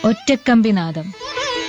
ഒറ്റക്കമ്പിനാദം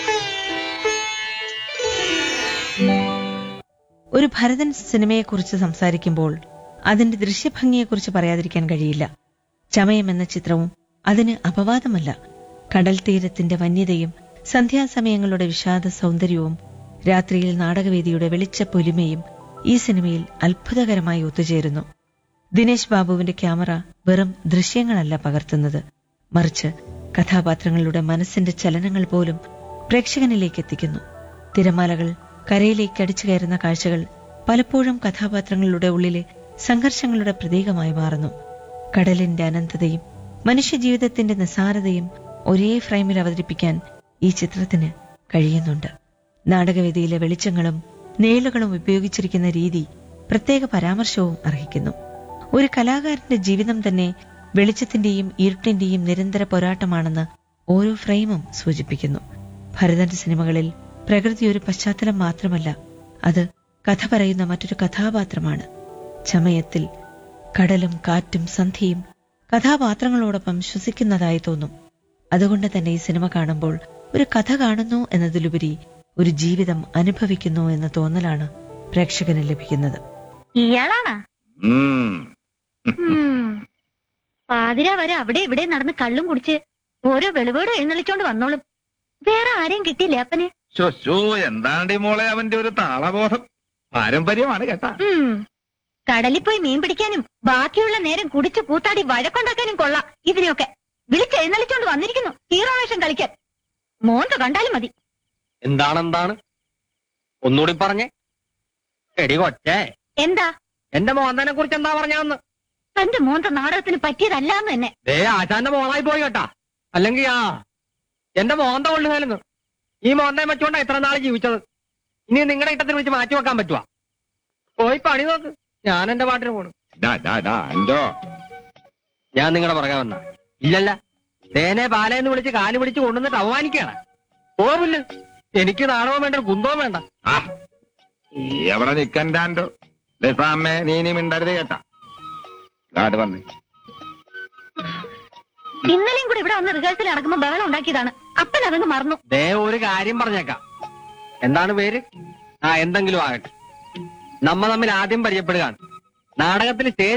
ഒരു ഭരതൻ സിനിമയെക്കുറിച്ച് സംസാരിക്കുമ്പോൾ അതിന്റെ ദൃശ്യഭംഗിയെക്കുറിച്ച് പറയാതിരിക്കാൻ കഴിയില്ല ചമയം എന്ന ചിത്രവും അതിന് അപവാദമല്ല കടൽ തീരത്തിന്റെ വന്യതയും സന്ധ്യാസമയങ്ങളുടെ വിഷാദ സൗന്ദര്യവും രാത്രിയിൽ നാടകവേദിയുടെ വെളിച്ചപ്പൊലിമയും ഈ സിനിമയിൽ അത്ഭുതകരമായി ഒത്തുചേരുന്നു ദിനേശ് ബാബുവിന്റെ ക്യാമറ വെറും ദൃശ്യങ്ങളല്ല പകർത്തുന്നത് മറിച്ച് കഥാപാത്രങ്ങളുടെ മനസ്സിന്റെ ചലനങ്ങൾ പോലും പ്രേക്ഷകനിലേക്ക് എത്തിക്കുന്നു തിരമാലകൾ കരയിലേക്ക് അടിച്ചു കയറുന്ന കാഴ്ചകൾ പലപ്പോഴും കഥാപാത്രങ്ങളുടെ ഉള്ളിലെ സംഘർഷങ്ങളുടെ പ്രതീകമായി മാറുന്നു കടലിന്റെ അനന്തതയും മനുഷ്യജീവിതത്തിന്റെ നിസാരതയും ഒരേ ഫ്രെയിമിൽ അവതരിപ്പിക്കാൻ ഈ ചിത്രത്തിന് കഴിയുന്നുണ്ട് നാടകവേദിയിലെ വെളിച്ചങ്ങളും നേളുകളും ഉപയോഗിച്ചിരിക്കുന്ന രീതി പ്രത്യേക പരാമർശവും അർഹിക്കുന്നു ഒരു കലാകാരന്റെ ജീവിതം തന്നെ വെളിച്ചത്തിന്റെയും ഇരുട്ടിന്റെയും നിരന്തര പോരാട്ടമാണെന്ന് ഓരോ ഫ്രെയിമും സൂചിപ്പിക്കുന്നു ഭരതന്റെ സിനിമകളിൽ പ്രകൃതി ഒരു പശ്ചാത്തലം മാത്രമല്ല അത് കഥ പറയുന്ന മറ്റൊരു കഥാപാത്രമാണ് ചമയത്തിൽ കടലും കാറ്റും സന്ധ്യയും കഥാപാത്രങ്ങളോടൊപ്പം ശ്വസിക്കുന്നതായി തോന്നും അതുകൊണ്ട് തന്നെ ഈ സിനിമ കാണുമ്പോൾ ഒരു കഥ കാണുന്നു എന്നതിലുപരി ഒരു ജീവിതം അനുഭവിക്കുന്നു എന്ന തോന്നലാണ് പ്രേക്ഷകന് ലഭിക്കുന്നത് ഇയാളാണാ ഉം. ഉം. പാതിര വരെ അവിടെ ഇവിടെ നടന്ന് കള്ളും കുടിച്ച് ഓരോ വെളിവേട് എഴുന്നള്ളിച്ചോണ്ട് വന്നോളും വേറെ ആരെയും കിട്ടിയില്ലേ അപ്പന് ശോ, ശോ, എന്താണ്ടി മോളെ അവന്റെ ഒരു താളബോധം പാരമ്പര്യമാണ് കേട്ടാ ഉം. കടലിൽ പോയി മീൻ പിടിക്കാനും ബാക്കിയുള്ള നേരം കുടിച്ച് കൂത്താടി വഴക്കുണ്ടാക്കാനും കൊള്ളാം ഇതിനെയൊക്കെ വിളിച്ചെഴുന്നള്ളിച്ചോണ്ട് വന്നിരിക്കുന്നു ഹീറോ വേഷം കളിക്കാൻ മോന്ത കണ്ടാലും മതി എന്താണ് എന്താണ് ഒന്നുകൂടി പറഞ്ഞേ എടി കൊച്ചേ എന്താ എന്റെ മോന്തനെ കുറിച്ച് എന്താ പറഞ്ഞാന്ന് തന്റെ മോന്ത നാടകത്തിന് പറ്റിയതല്ലാന്ന് തന്നെ ദേ ആശാന്റെ മോളായി പോയി കേട്ടാ അല്ലെങ്കിൽ ആ എന്റെ മോന്ത കൊള്ളുകയെന്ന് ഈ മോന്തയെ വെച്ചോണ്ടാ ഇത്ര നാൾ ജീവിച്ചത് ഇനി നിങ്ങളുടെ ഇട്ടത്തിന് വിളിച്ച് മാറ്റി വെക്കാൻ പറ്റുവാ പോയി പണി നോക്ക് ഞാൻ എന്റെ പാട്ടിന് പോണു ഡാ, ഡാ, ഡാ, അഞ്ചോ ഞാൻ നിങ്ങളുടെ പുറകെ വന്ന ഇല്ലല്ല തേനെ പാലേന്ന് വിളിച്ച് കാല് പിടിച്ച് കൊണ്ടുവന്നിട്ട് അവമാനിക്കാണ് പോവില്ല എനിക്ക് നാണവും വേണ്ട കുന്തവും വേണ്ട ആ ഈ എവിടെ നിക്കണ്ടാണ്ടോ ലസാമ്മേ നീ ഇനി മിണ്ടരുത് കേട്ടാ കാട് വന്നേ ഇന്നലെയും കൂടെ ഇവിടെ വന്ന് റിഹേഴ്സൽ നടക്കുമ്പോ ബഹളം ഉണ്ടാക്കിയതാണ് അപ്പൻ അതങ്ങ് മറന്നു ദേ ഒരു കാര്യം പറഞ്ഞേക്കാം എന്താണ് പേര് ആ എന്തെങ്കിലും ആകട്ടെ നമ്മ തമ്മിൽ ആദ്യം പരിചയപ്പെടുകയാണ് നാടകത്തിൽ സ്റ്റേജ്